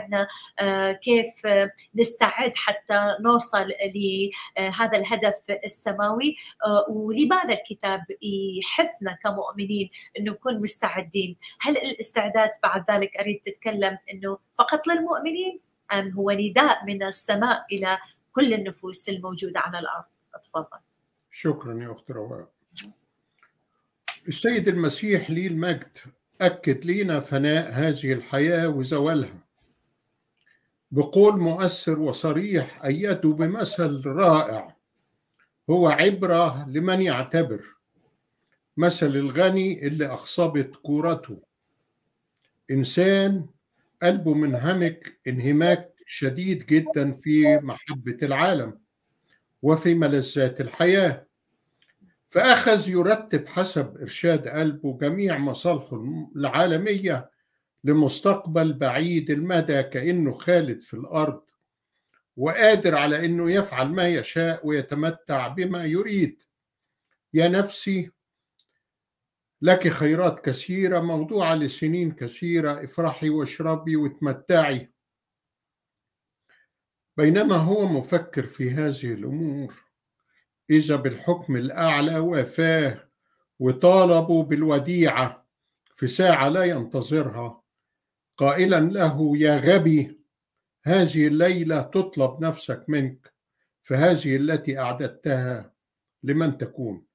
معنا كيف نستعد حتى نوصل لهذا الهدف السماوي ولماذا الكتاب يحثنا كمؤمنين انه نكون مستعدين هل الاستعداد بعد ذلك اريد تتكلم انه فقط للمؤمنين ام هو نداء من السماء الى كل النفوس الموجوده على الارض اتفضل شكرا يا اخت رواء السيد المسيح ليه المجد اكد لينا فناء هذه الحياه وزوالها بقول مؤثر وصريح ايده بمثل رائع هو عبره لمن يعتبر مثل الغني اللي اخصبت كورته انسان قلبه منهمك انهماك شديد جدا في محبه العالم وفي ملذات الحياه فاخذ يرتب حسب ارشاد قلبه جميع مصالحه العالميه لمستقبل بعيد المدى كانه خالد في الارض وقادر على انه يفعل ما يشاء ويتمتع بما يريد يا نفسي لك خيرات كثيرة موضوعة لسنين كثيرة افرحي واشربي وتمتعي بينما هو مفكر في هذه الأمور إذا بالحكم الأعلى وافاه وطالبوا بالوديعة في ساعة لا ينتظرها قائلا له يا غبي هذه الليلة تطلب نفسك منك فهذه التي أعددتها لمن تكون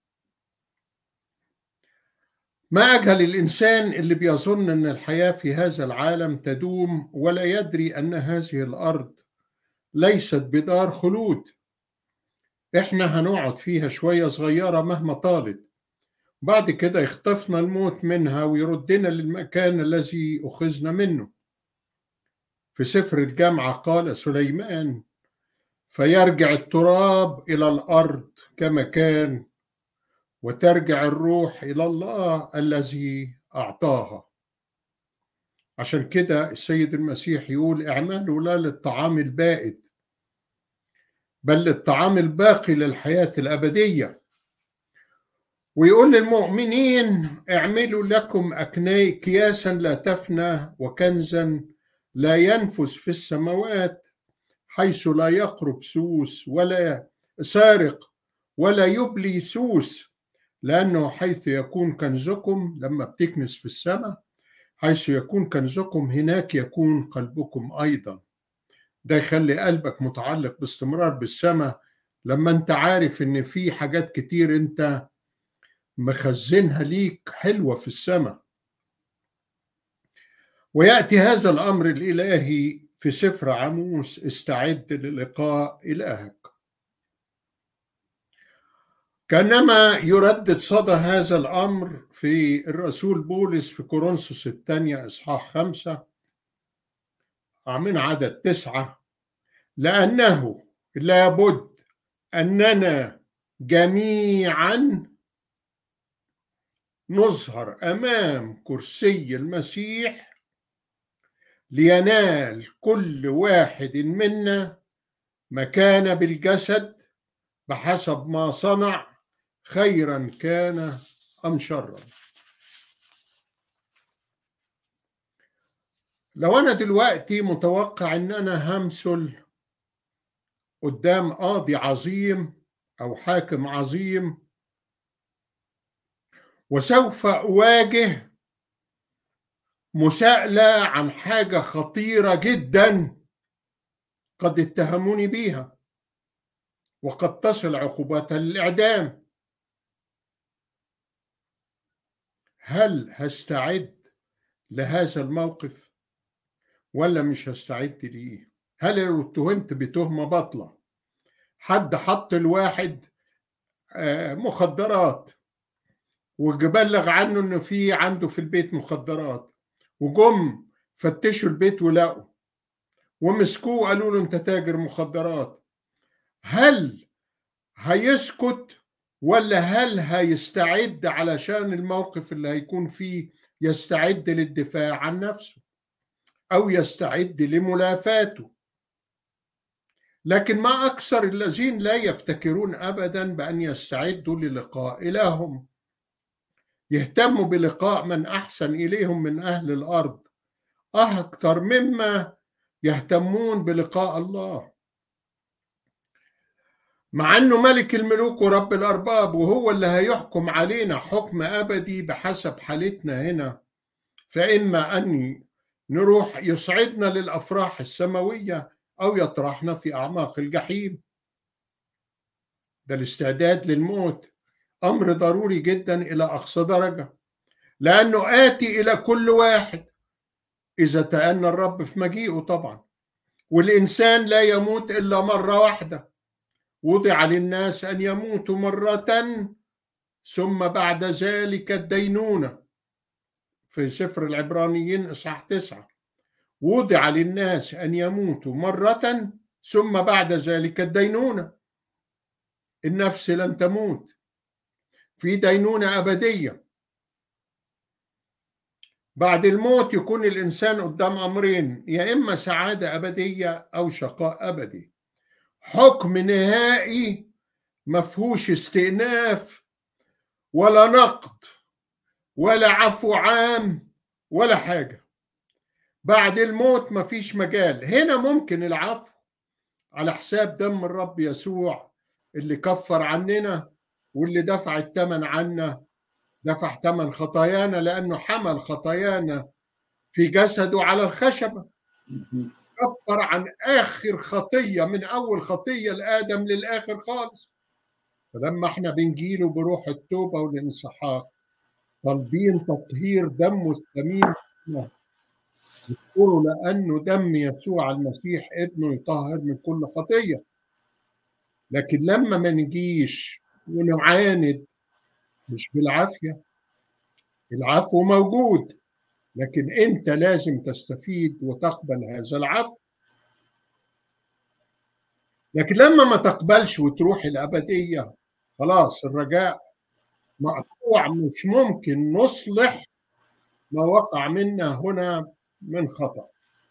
ما أجهل الإنسان اللي بيظن أن الحياة في هذا العالم تدوم ولا يدري أن هذه الأرض ليست بدار خلود إحنا هنقعد فيها شوية صغيرة مهما طالت بعد كده يخطفنا الموت منها ويردنا للمكان الذي أخذنا منه في سفر الجامعة قال سليمان فيرجع التراب إلى الأرض كما كان وترجع الروح الى الله الذي اعطاها عشان كده السيد المسيح يقول اعملوا لا للطعام البائد بل للطعام الباقي للحياه الابديه ويقول للمؤمنين اعملوا لكم اكناي كياسا لا تفنى وكنزا لا ينفذ في السماوات حيث لا يقرب سوس ولا سارق ولا يبلي سوس لأنه حيث يكون كنزكم لما بتكنس في السماء حيث يكون كنزكم هناك يكون قلبكم أيضا ده يخلي قلبك متعلق باستمرار بالسماء لما انت عارف ان في حاجات كتير انت مخزنها ليك حلوة في السماء ويأتي هذا الأمر الإلهي في سفر عموس استعد للقاء إلهك كانما يردد صدى هذا الامر في الرسول بولس في كورنثوس الثانيه اصحاح خمسه من عدد تسعه لانه لابد اننا جميعا نظهر امام كرسي المسيح لينال كل واحد منا مكان بالجسد بحسب ما صنع خيرا كان ام شرا لو انا دلوقتي متوقع ان انا همثل قدام قاضي عظيم او حاكم عظيم وسوف اواجه مساءله عن حاجه خطيره جدا قد اتهموني بيها وقد تصل عقوبتها للاعدام هل هستعد لهذا الموقف ولا مش هستعد ليه هل لو اتهمت بتهمه باطله حد حط الواحد مخدرات وبلغ عنه انه في عنده في البيت مخدرات وجم فتشوا البيت ولقوا ومسكوه قالوا له انت تاجر مخدرات هل هيسكت ولا هل هيستعد علشان الموقف اللي هيكون فيه يستعد للدفاع عن نفسه او يستعد لملافاته لكن ما اكثر الذين لا يفتكرون ابدا بان يستعدوا للقاء الههم يهتموا بلقاء من احسن اليهم من اهل الارض اكثر مما يهتمون بلقاء الله مع انه ملك الملوك ورب الارباب وهو اللي هيحكم علينا حكم ابدي بحسب حالتنا هنا فاما ان نروح يصعدنا للافراح السماويه او يطرحنا في اعماق الجحيم ده الاستعداد للموت امر ضروري جدا الى اقصى درجه لانه اتي الى كل واحد اذا تأنى الرب في مجيئه طبعا والانسان لا يموت الا مره واحده وضع للناس ان يموتوا مره ثم بعد ذلك الدينونه في سفر العبرانيين اصحاح تسعه وضع للناس ان يموتوا مره ثم بعد ذلك الدينونه النفس لن تموت في دينونه ابديه بعد الموت يكون الانسان قدام امرين يا اما سعاده ابديه او شقاء ابدي حكم نهائي مفهوش استئناف ولا نقد ولا عفو عام ولا حاجه بعد الموت مفيش مجال هنا ممكن العفو على حساب دم الرب يسوع اللي كفر عننا واللي دفع الثمن عنا دفع ثمن خطايانا لانه حمل خطايانا في جسده على الخشبه كفر عن اخر خطيه من اول خطيه لادم للاخر خالص فلما احنا بنجيله بروح التوبه والانسحاق طالبين تطهير دمه الثمين نذكره لانه دم يسوع المسيح ابنه يطهر من كل خطيه لكن لما ما نجيش ونعاند مش بالعافيه العفو موجود لكن انت لازم تستفيد وتقبل هذا العفو لكن لما ما تقبلش وتروح الابديه خلاص الرجاء مقطوع مش ممكن نصلح ما وقع منا هنا من خطا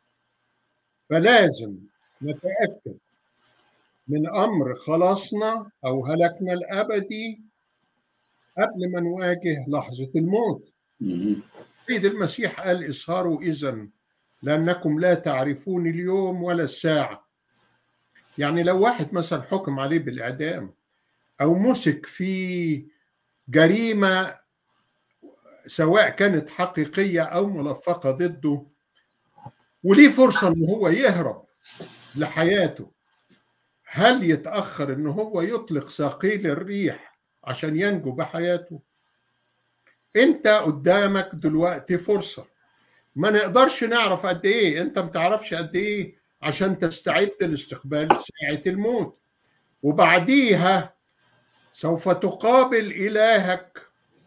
فلازم نتاكد من امر خلاصنا او هلكنا الابدي قبل ما نواجه لحظه الموت سيد المسيح قال اسهروا اذا لانكم لا تعرفون اليوم ولا الساعه يعني لو واحد مثلا حكم عليه بالاعدام او مسك في جريمه سواء كانت حقيقيه او ملفقه ضده وليه فرصه ان هو يهرب لحياته هل يتاخر ان هو يطلق ساقيل الريح عشان ينجو بحياته انت قدامك دلوقتي فرصه ما نقدرش نعرف قد ايه انت ما تعرفش قد ايه عشان تستعد لاستقبال ساعه الموت وبعديها سوف تقابل الهك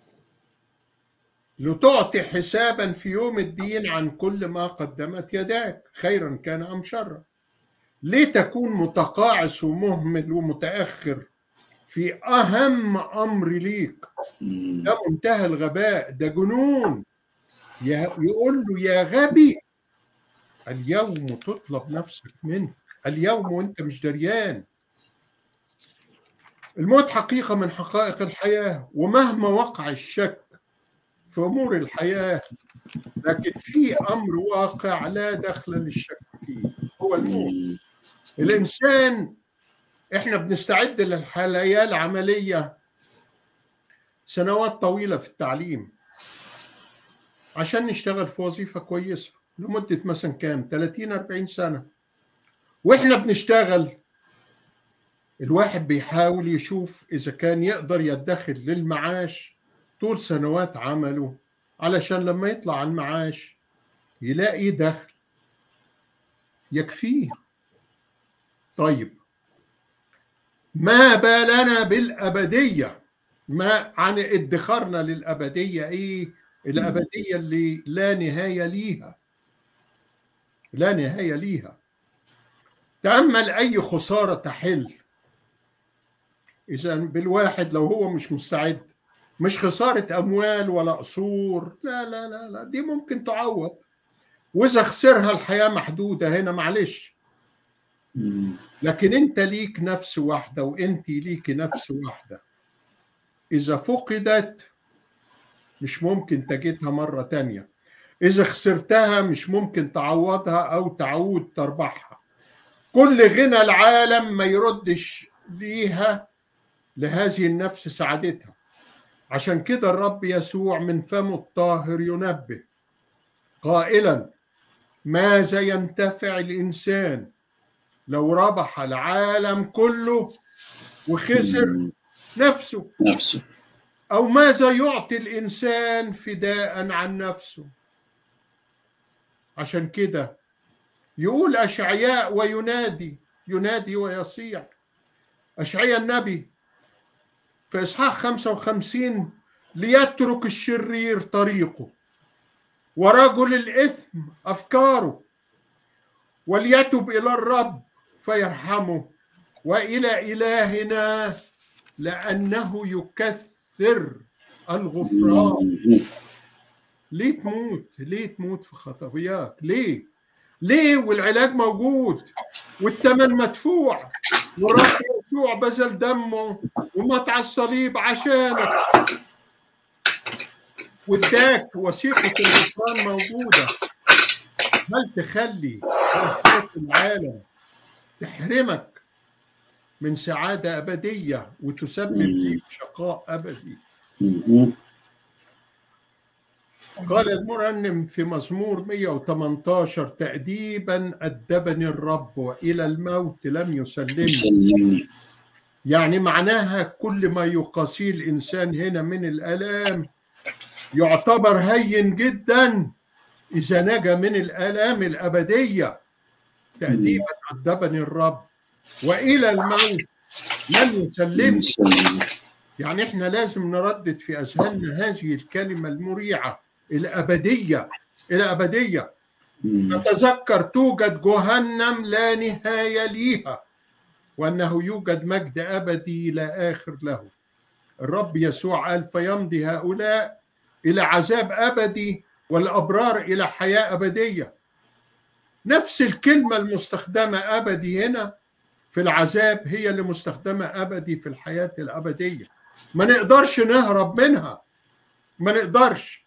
لتعطي حسابا في يوم الدين عن كل ما قدمت يداك خيرا كان ام شرا ليه تكون متقاعس ومهمل ومتاخر في اهم امر ليك ده منتهى الغباء ده جنون يقول له يا غبي اليوم تطلب نفسك منك اليوم وانت مش دريان الموت حقيقة من حقائق الحياة ومهما وقع الشك في أمور الحياة لكن في أمر واقع لا دخل للشك فيه هو الموت الإنسان إحنا بنستعد للحياة العملية سنوات طويلة في التعليم عشان نشتغل في وظيفة كويسة لمدة مثلا كام 30 40 سنة وإحنا بنشتغل الواحد بيحاول يشوف إذا كان يقدر يدخر للمعاش طول سنوات عمله علشان لما يطلع على المعاش يلاقي دخل يكفيه طيب ما بالنا بالأبدية ما عن ادخارنا للأبدية إيه الأبدية اللي لا نهاية ليها لا نهاية ليها تأمل أي خسارة تحل إذا بالواحد لو هو مش مستعد مش خسارة أموال ولا قصور لا لا لا لا دي ممكن تعوض وإذا خسرها الحياة محدودة هنا معلش لكن أنت ليك نفس واحدة وأنت ليك نفس واحدة إذا فقدت مش ممكن تجدها مرة تانية إذا خسرتها مش ممكن تعوضها أو تعود تربحها كل غنى العالم ما يردش ليها لهذه النفس سعادتها عشان كده الرب يسوع من فمه الطاهر ينبه قائلا ماذا ينتفع الإنسان لو ربح العالم كله وخسر نفسه نفسه أو ماذا يعطي الإنسان فداء عن نفسه عشان كده يقول أشعياء وينادي ينادي ويصيح أشعياء النبي في إصحاح 55 ليترك الشرير طريقه ورجل الإثم أفكاره وليتب إلى الرب فيرحمه وإلى إلهنا لأنه يكثر الغفران ليه تموت ليه تموت في خطاياك ليه ليه والعلاج موجود والثمن مدفوع والرب يسوع بذل دمه ومات على الصليب عشانك واداك وثيقة الغفران موجودة هل تخلي وثيقة العالم تحرمك من سعادة أبدية وتسبب لك شقاء أبدي قال المرنم في مزمور 118 تأديبا أدبني الرب وإلى الموت لم يسلمني يعني معناها كل ما يقاسيه الإنسان هنا من الآلام يعتبر هين جدا إذا نجا من الآلام الأبدية تأديبا أدبني الرب وإلى الموت لم يسلمني يعني احنا لازم نردد في أذهاننا هذه الكلمة المريعة الأبدية الأبدية نتذكر توجد جهنم لا نهاية ليها وأنه يوجد مجد أبدي لا آخر له الرب يسوع قال فيمضي هؤلاء إلى عذاب أبدي والأبرار إلى حياة أبدية نفس الكلمة المستخدمة أبدي هنا في العذاب هي اللي مستخدمة أبدي في الحياة الأبدية ما نقدرش نهرب منها ما نقدرش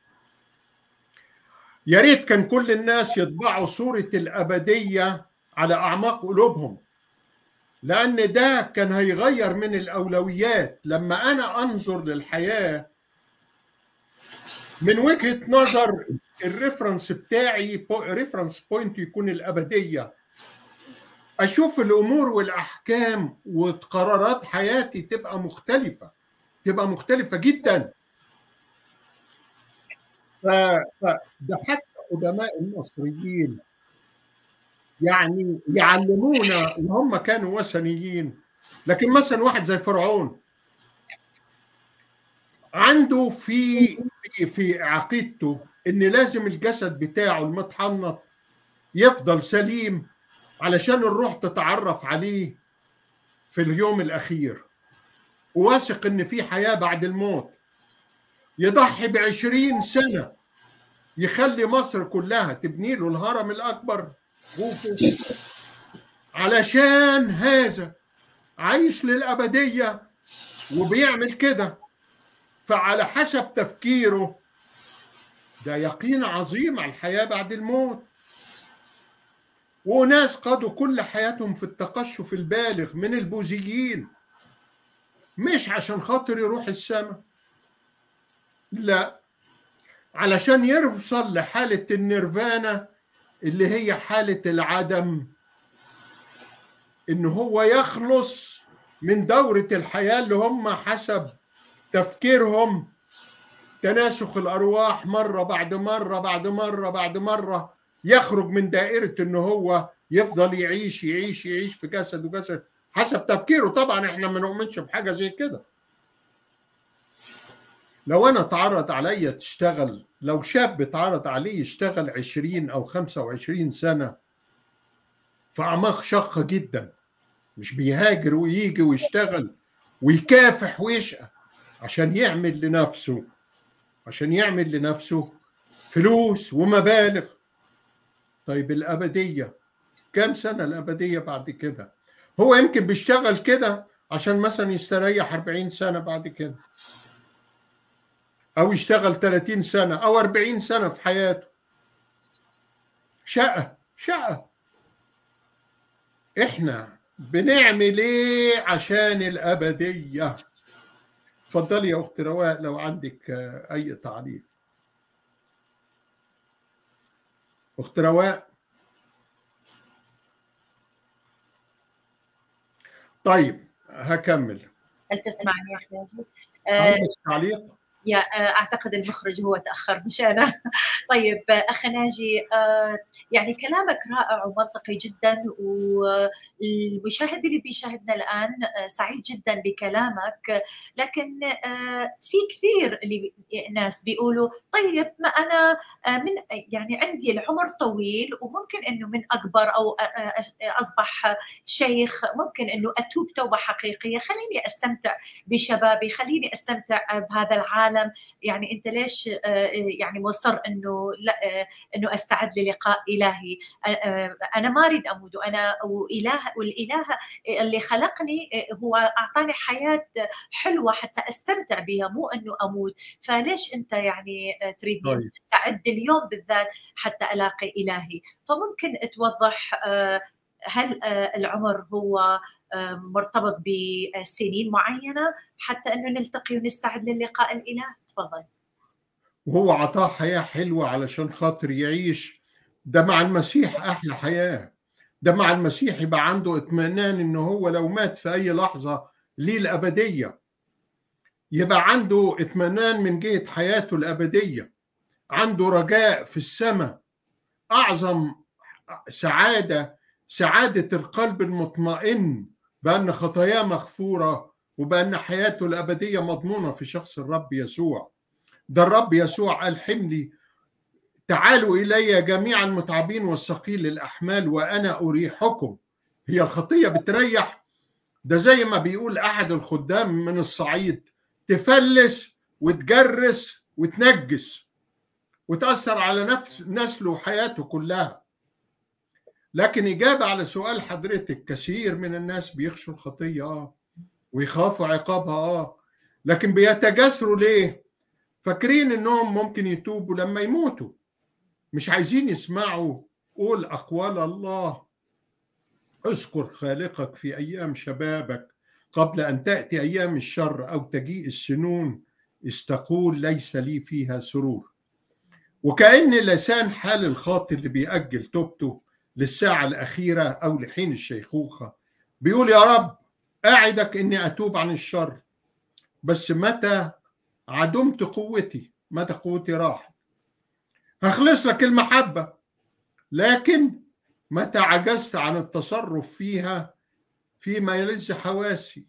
يا ريت كان كل الناس يطبعوا صورة الأبدية على أعماق قلوبهم لأن ده كان هيغير من الأولويات لما أنا أنظر للحياة من وجهة نظر الريفرنس بتاعي ريفرنس بوينت يكون الأبدية أشوف الأمور والأحكام وقرارات حياتي تبقى مختلفة تبقى مختلفة جدا فده حتى قدماء المصريين يعني يعلمونا وهم كانوا وثنيين لكن مثلا واحد زي فرعون عنده في في في عقيدته ان لازم الجسد بتاعه المتحنط يفضل سليم علشان الروح تتعرف عليه في اليوم الاخير وواثق ان في حياه بعد الموت يضحي بعشرين سنه يخلي مصر كلها تبني له الهرم الاكبر علشان هذا عايش للابديه وبيعمل كده فعلى حسب تفكيره ده يقين عظيم على الحياه بعد الموت وناس قضوا كل حياتهم في التقشف البالغ من البوذيين مش عشان خاطر يروح السماء لا علشان يوصل لحالة النيرفانا اللي هي حالة العدم إن هو يخلص من دورة الحياة اللي هم حسب تفكيرهم تناسخ الأرواح مرة بعد مرة بعد مرة بعد مرة يخرج من دائرة إن هو يفضل يعيش يعيش يعيش في جسد وجسد حسب تفكيره طبعا احنا ما نؤمنش بحاجة زي كده لو انا اتعرض عليا تشتغل لو شاب اتعرض عليه يشتغل 20 او 25 سنه في اعماق شاقه جدا مش بيهاجر ويجي ويشتغل ويكافح ويشقى عشان يعمل لنفسه عشان يعمل لنفسه فلوس ومبالغ طيب الابديه كام سنه الابديه بعد كده هو يمكن بيشتغل كده عشان مثلا يستريح 40 سنه بعد كده او يشتغل 30 سنه او 40 سنه في حياته شقة شقة احنا بنعمل ايه عشان الأبدية اتفضلي يا أخت رواء لو عندك أي تعليق أخت رواء طيب هكمل هل تسمعني يا أخي ناجي؟ عندك تعليق؟ يا اعتقد المخرج هو تاخر مش انا طيب اخ ناجي يعني كلامك رائع ومنطقي جدا والمشاهد اللي بيشاهدنا الان سعيد جدا بكلامك لكن في كثير اللي ناس بيقولوا طيب ما انا من يعني عندي العمر طويل وممكن انه من اكبر او اصبح شيخ ممكن انه اتوب توبه حقيقيه خليني استمتع بشبابي خليني استمتع بهذا العالم العالم يعني انت ليش آه، آه، يعني مصر انه لا آه، انه استعد للقاء الهي انا ما اريد اموت وانا واله والاله اللي خلقني هو اعطاني حياه حلوه حتى استمتع بها مو انه اموت فليش انت يعني تريدني طيب. استعد اليوم بالذات حتى الاقي الهي فممكن توضح هل العمر هو مرتبط بسنين معينه حتى انه نلتقي ونستعد للقاء الاله تفضل وهو عطاه حياه حلوه علشان خاطر يعيش ده مع المسيح احلى حياه ده مع المسيح يبقى عنده اطمئنان انه هو لو مات في اي لحظه ليه الابديه يبقى عنده اطمئنان من جهه حياته الابديه عنده رجاء في السماء اعظم سعاده سعاده القلب المطمئن بأن خطاياه مغفورة وبأن حياته الأبدية مضمونة في شخص الرب يسوع ده الرب يسوع قال حملي تعالوا إلي جميعا متعبين والثقيل الأحمال وأنا أريحكم هي الخطية بتريح ده زي ما بيقول أحد الخدام من الصعيد تفلس وتجرس وتنجس وتأثر على نفس نسله وحياته كلها لكن إجابة على سؤال حضرتك كثير من الناس بيخشوا الخطية آه ويخافوا عقابها آه لكن بيتجاسروا ليه؟ فاكرين إنهم ممكن يتوبوا لما يموتوا مش عايزين يسمعوا قول أقوال الله اذكر خالقك في أيام شبابك قبل أن تأتي أيام الشر أو تجيء السنون استقول ليس لي فيها سرور وكأن لسان حال الخاطئ اللي بيأجل توبته للساعة الأخيرة أو لحين الشيخوخة بيقول يا رب أعدك إني أتوب عن الشر بس متى عدمت قوتي متى قوتي راحت هخلص لك المحبة لكن متى عجزت عن التصرف فيها فيما يلز حواسي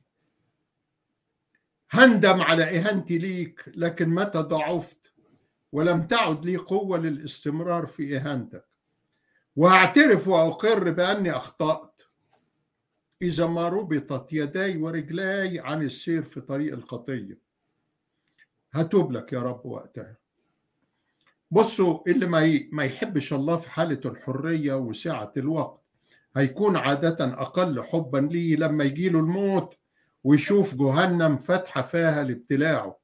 هندم على إهانتي ليك لكن متى ضعفت ولم تعد لي قوة للاستمرار في إهانتك واعترف واقر باني اخطات اذا ما ربطت يداي ورجلاي عن السير في طريق الخطيه هتوب لك يا رب وقتها بصوا اللي ما ما يحبش الله في حاله الحريه وسعه الوقت هيكون عاده اقل حبا ليه لما يجي له الموت ويشوف جهنم فاتحه فيها لابتلاعه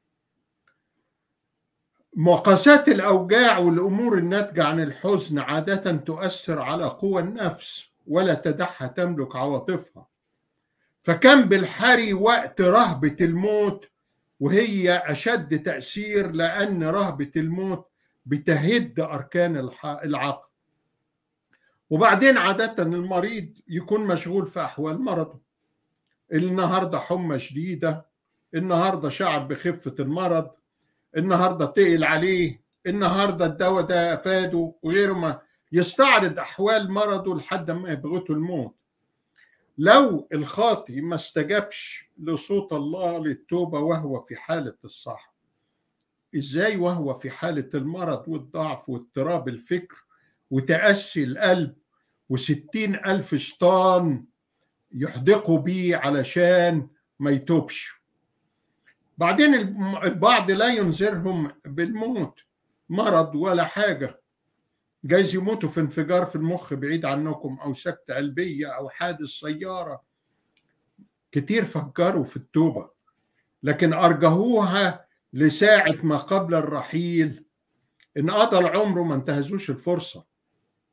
مقاسات الأوجاع والأمور الناتجة عن الحزن عادة تؤثر على قوى النفس ولا تدعها تملك عواطفها فكم بالحري وقت رهبة الموت وهي أشد تأثير لأن رهبة الموت بتهد أركان العقل وبعدين عادة المريض يكون مشغول في أحوال مرضه النهاردة حمى شديدة النهاردة شعر بخفة المرض النهارده تقل عليه النهارده الدواء ده فاده وغيره ما يستعرض احوال مرضه لحد ما يبغته الموت لو الخاطي ما استجابش لصوت الله للتوبه وهو في حاله الصح ازاي وهو في حاله المرض والضعف واضطراب الفكر وتأسي القلب وستين ألف شيطان يحدقوا بيه علشان ما يتوبش بعدين البعض لا ينذرهم بالموت مرض ولا حاجة جايز يموتوا في انفجار في المخ بعيد عنكم أو سكتة قلبية أو حادث سيارة كتير فكروا في التوبة لكن أرجهوها لساعة ما قبل الرحيل إن قضى العمر ما انتهزوش الفرصة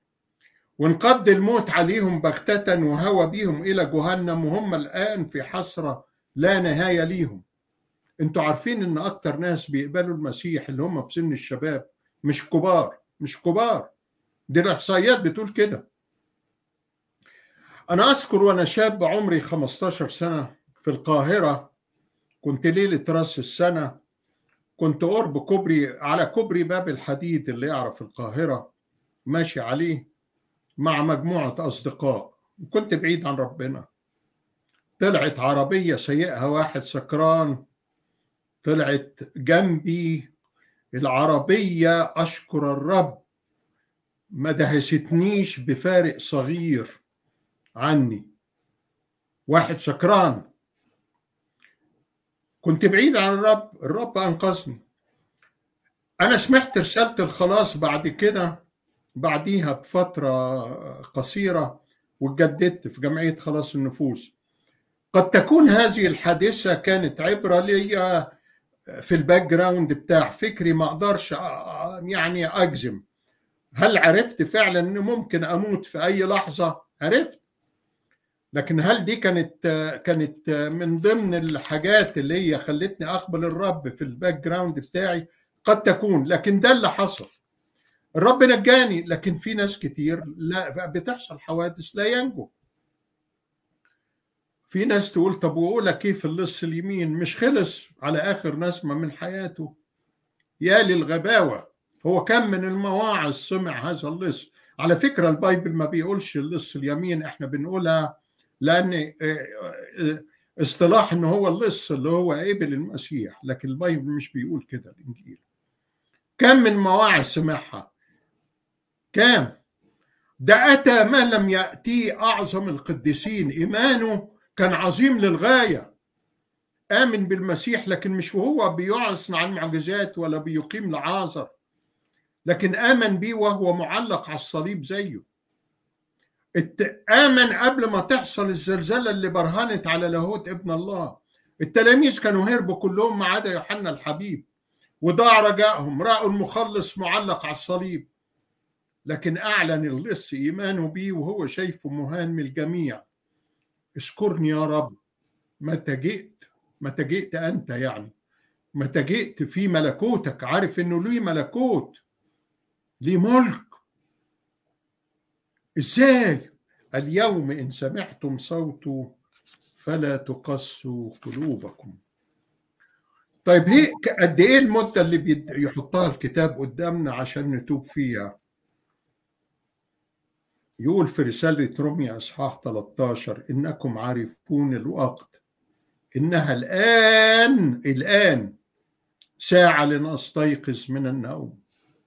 وانقض الموت عليهم بغتة وهوى بهم إلى جهنم وهم الآن في حسرة لا نهاية ليهم انتوا عارفين ان اكتر ناس بيقبلوا المسيح اللي هم في سن الشباب مش كبار مش كبار دي الاحصائيات بتقول كده انا اذكر وانا شاب عمري 15 سنه في القاهره كنت ليله راس السنه كنت قرب كوبري على كوبري باب الحديد اللي يعرف القاهره ماشي عليه مع مجموعه اصدقاء كنت بعيد عن ربنا طلعت عربيه سيئها واحد سكران طلعت جنبي العربيه اشكر الرب ما دهستنيش بفارق صغير عني واحد سكران كنت بعيد عن الرب الرب انقذني انا سمعت رساله الخلاص بعد كده بعديها بفتره قصيره واتجددت في جمعيه خلاص النفوس قد تكون هذه الحادثه كانت عبره لي في الباك جراوند بتاع فكري ما اقدرش يعني اجزم هل عرفت فعلا ان ممكن اموت في اي لحظه عرفت لكن هل دي كانت كانت من ضمن الحاجات اللي هي خلتني اقبل الرب في الباك جراوند بتاعي قد تكون لكن ده اللي حصل الرب نجاني لكن في ناس كتير لا بتحصل حوادث لا ينجو في ناس تقول طب وأولى كيف اللص اليمين مش خلص على آخر نسمة من حياته يا للغباوة هو كم من المواعظ سمع هذا اللص على فكرة البايبل ما بيقولش اللص اليمين احنا بنقولها لأن اصطلاح ان هو اللص اللي هو قبل المسيح لكن البايبل مش بيقول كده الانجيل كم من مواعظ سمعها كم ده اتى ما لم ياتيه اعظم القديسين ايمانه كان عظيم للغايه امن بالمسيح لكن مش وهو بيعصن عن معجزات ولا بيقيم لعازر لكن امن بيه وهو معلق على الصليب زيه آمن قبل ما تحصل الزلزلة اللي برهنت على لاهوت ابن الله التلاميذ كانوا هربوا كلهم ما عدا يوحنا الحبيب وضاع رجائهم رأوا المخلص معلق على الصليب لكن أعلن اللص إيمانه بيه وهو شايفه مهان من الجميع اشكرني يا رب متى جئت متى جئت أنت يعني متى جئت في ملكوتك عارف إنه ليه ملكوت ليه ملك ازاي اليوم ان سمعتم صوته فلا تقسوا قلوبكم طيب هي قد ايه المده اللي بيحطها الكتاب قدامنا عشان نتوب فيها يقول في رسالة روميا أصحاح 13 إنكم عارفون الوقت إنها الآن الآن ساعة لنستيقظ من النوم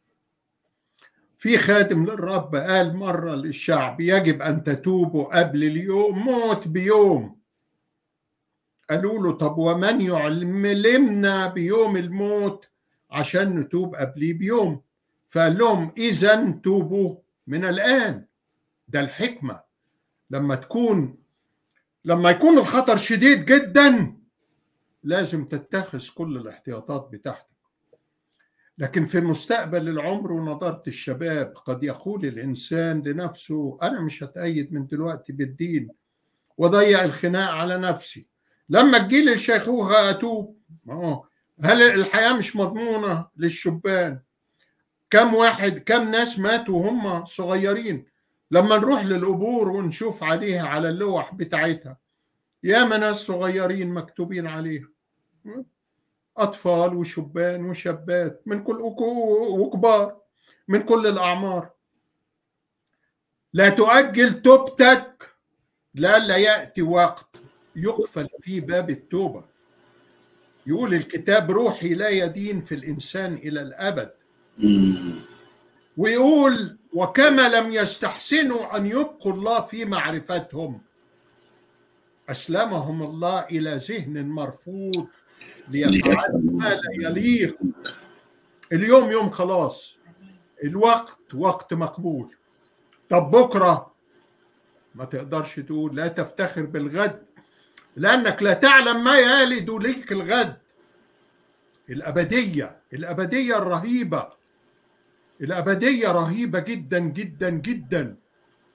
في خادم للرب قال مرة للشعب يجب أن تتوبوا قبل اليوم موت بيوم قالوا له طب ومن يعلمنا بيوم الموت عشان نتوب قبليه بيوم فقال لهم إذا توبوا من الآن ده الحكمة لما تكون لما يكون الخطر شديد جدا لازم تتخذ كل الاحتياطات بتاعتك لكن في مستقبل العمر ونضارة الشباب قد يقول الإنسان لنفسه أنا مش هتأيد من دلوقتي بالدين وضيع الخناق على نفسي لما تجيلي الشيخوخة أتوب هل الحياة مش مضمونة للشبان كم واحد كم ناس ماتوا وهم صغيرين لما نروح للقبور ونشوف عليها على اللوح بتاعتها ياما ناس صغيرين مكتوبين عليها أطفال وشبان وشابات من كل وكبار من كل الأعمار لا تؤجل توبتك لئلا يأتي وقت يقفل فيه باب التوبة يقول الكتاب روحي لا يدين في الإنسان إلى الأبد ويقول وكما لم يستحسنوا أن يبقوا الله في معرفتهم أسلمهم الله إلى ذهن مرفوض ليفعلوا ما لا يليق اليوم يوم خلاص الوقت وقت مقبول طب بكرة ما تقدرش تقول لا تفتخر بالغد لأنك لا تعلم ما يلد لك الغد الأبدية الأبدية الرهيبة الأبدية رهيبة جدا جدا جدا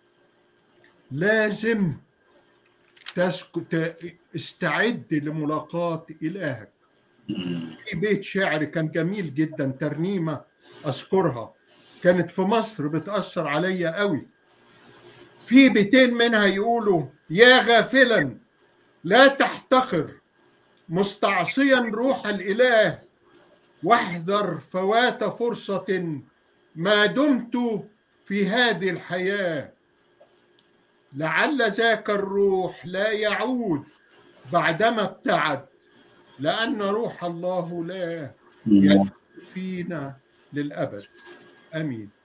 لازم تسكت استعد لملاقاة إلهك في بيت شعر كان جميل جدا ترنيمة أذكرها كانت في مصر بتأثر عليا قوي في بيتين منها يقولوا يا غافلا لا تحتقر مستعصيا روح الإله واحذر فوات فرصة ما دمت في هذه الحياة لعل ذاك الروح لا يعود بعدما ابتعد لأن روح الله لا يكون فينا للأبد آمين